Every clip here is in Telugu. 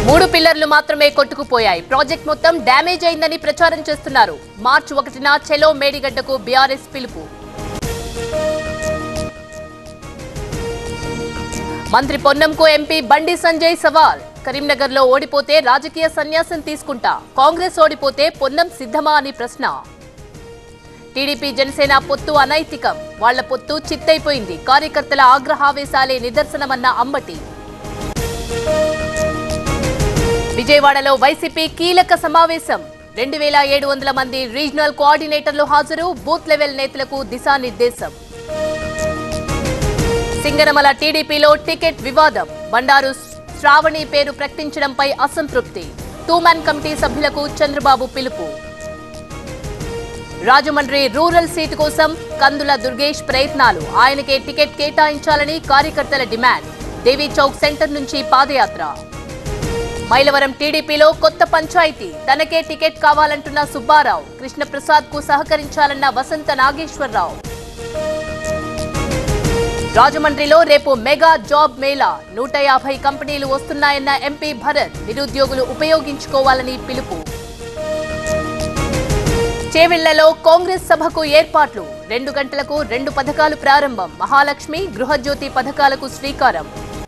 మూడు పిల్లర్లు మాత్రమే కొట్టుకుపోయాయి ప్రాజెక్ట్ మొత్తం డ్యామేజ్ అయిందని ప్రచారం చేస్తున్నారు మార్చి ఒకటిన చెలో మేడిగడ్డకు బీఆర్ఎస్ పిలుపు మంత్రి పొన్నంకు ఎంపీ బండి సంజయ్ సవాల్ కరీంనగర్ లో ఓడిపోతే రాజకీయ సన్యాసం తీసుకుంటా కాంగ్రెస్ ఓడిపోతే పొన్నం సిద్ధమా అని ప్రశ్న టీడీపీ జనసేన పొత్తు అనైతికం వాళ్ల పొత్తు చిత్తైపోయింది కార్యకర్తల ఆగ్రహావేశాలే నిదర్శనమన్న అంబటి విజయవాడలో వైసీపీ కీలక సమావేశం రెండు వేల ఏడు వందల మంది రీజనల్ కోఆర్డినేటర్లు హాజరు బూత్ లెవెల్ నేతలకు దిశానిర్దేశం సింగనమల టీడీపీలో టికెట్ వివాదం బండారు శ్రావణి పేరు ప్రకటించడంపై అసంతృప్తి టూ మ్యాన్ కమిటీ సభ్యులకు చంద్రబాబు పిలుపు రాజమండ్రి రూరల్ సీటు కోసం కందుల దుర్గేష్ ప్రయత్నాలు ఆయనకే టికెట్ కేటాయించాలని కార్యకర్తల డిమాండ్ దేవీ చౌక్ సెంటర్ నుంచి పాదయాత్ర మైలవరం టీడీపీలో కొత్త పంచాయతీ తనకే టికెట్ కావాలంటున్న సుబ్బారావు కృష్ణప్రసాద్ కు సహకరించాలన్న వసంత నాగేశ్వరరావు రాజమండ్రిలో రేపు మెగా జాబ్ మేళా నూట యాభై కంపెనీలు వస్తున్నాయన్న ఎంపీ భరత్ నిరుద్యోగులు ఉపయోగించుకోవాలని పిలుపు చేవెళ్లలో కాంగ్రెస్ సభకు ఏర్పాట్లు రెండు గంటలకు రెండు పథకాలు ప్రారంభం మహాలక్ష్మి గృహజ్యోతి పథకాలకు శ్రీకారం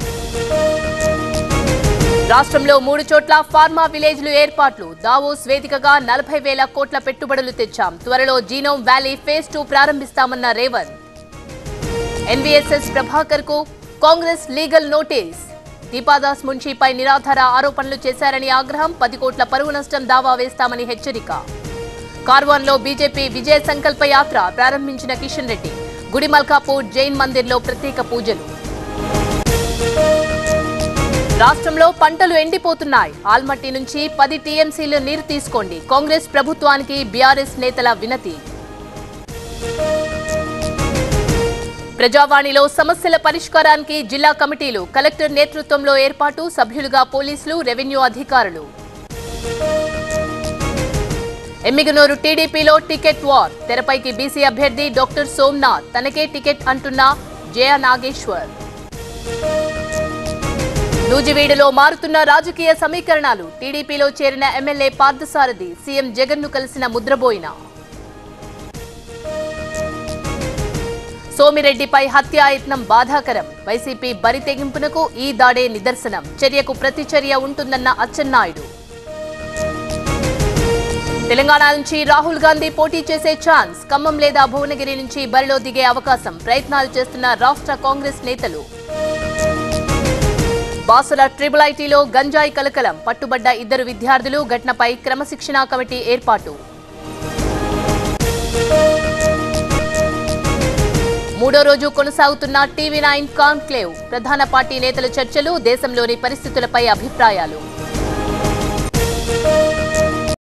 రాష్ట్రంలో మూడు చోట్ల ఫార్మా విలేజ్లు ఏర్పాట్లు దావోస్ వేదికగా నలభై వేల కోట్ల పెట్టుబడులు తెచ్చాం త్వరలో జీనోమ్ వ్యాలీ ఫేజ్ టూ ప్రారంభిస్తామన్న రేవంత్ ఎన్వీఎస్ఎస్ ప్రభాకర్ కు కాంగ్రెస్ లీగల్ నోటీస్ దీపాదాస్ మున్షీపై నిరాధార ఆరోపణలు చేశారని ఆగ్రహం పది కోట్ల పరువు నష్టం దావా వేస్తామని హెచ్చరిక కార్వాన్లో బీజేపీ విజయ సంకల్ప యాత్ర ప్రారంభించిన కిషన్ రెడ్డి గుడిమల్కాపూర్ జైన్ మందిర్లో ప్రత్యేక పూజలు రాష్ట్రంలో పంటలు ఎండిపోతున్నాయి ఆల్మట్టి నుంచి పది టీఎంసీలు నీరు తీసుకోండి కాంగ్రెస్ ప్రభుత్వానికి బీఆర్ఎస్ నేతల వినతి ప్రజావాణిలో సమస్యల పరిష్కారానికి జిల్లా కమిటీలు కలెక్టర్ నేతృత్వంలో ఏర్పాటు సభ్యులుగా పోలీసులు రెవెన్యూ అధికారులు ఎమ్మిగనూరు టీడీపీలో టికెట్ వార్ తెరపైకి బీసీ అభ్యర్థి డాక్టర్ సోమ్నాథ్ తనకే టికెట్ అంటున్న జయ నాగేశ్వర్ నూజివీడులో మారుతున్న రాజకీయ సమీకరణాలు టీడీపీలో చేరిన ఎమ్మెల్యే పార్థసారథి సీఎం జగన్ ను కలిసిన ముద్రబోయిన సోమిరెడ్డిపై హత్యాయత్నం బాధాకరం వైసీపీ బరి తెగింపునకు ఈ దాడే నిదర్శనం చర్యకు ప్రతిచర్య ఉంటుందన్న అచ్చెన్నాయుడు తెలంగాణ నుంచి రాహుల్ గాంధీ పోటీ చేసే ఛాన్స్ ఖమ్మం లేదా భువనగిరి నుంచి బరిలో దిగే అవకాశం ప్రయత్నాలు చేస్తున్న రాష్ట్ర కాంగ్రెస్ నేతలు బాసుల ట్రిపుల్ ఐటీలో గంజాయి కలకలం పట్టుబడ్డ ఇద్దరు విద్యార్థులు ఘటనపై క్రమశిక్షణా కమిటీ ఏర్పాటు మూడో రోజు కొనసాగుతున్న టీవీ నైన్ కాన్క్లేవ్ ప్రధాన పార్టీ నేతల చర్చలు దేశంలోని పరిస్థితులపై అభిప్రాయాలు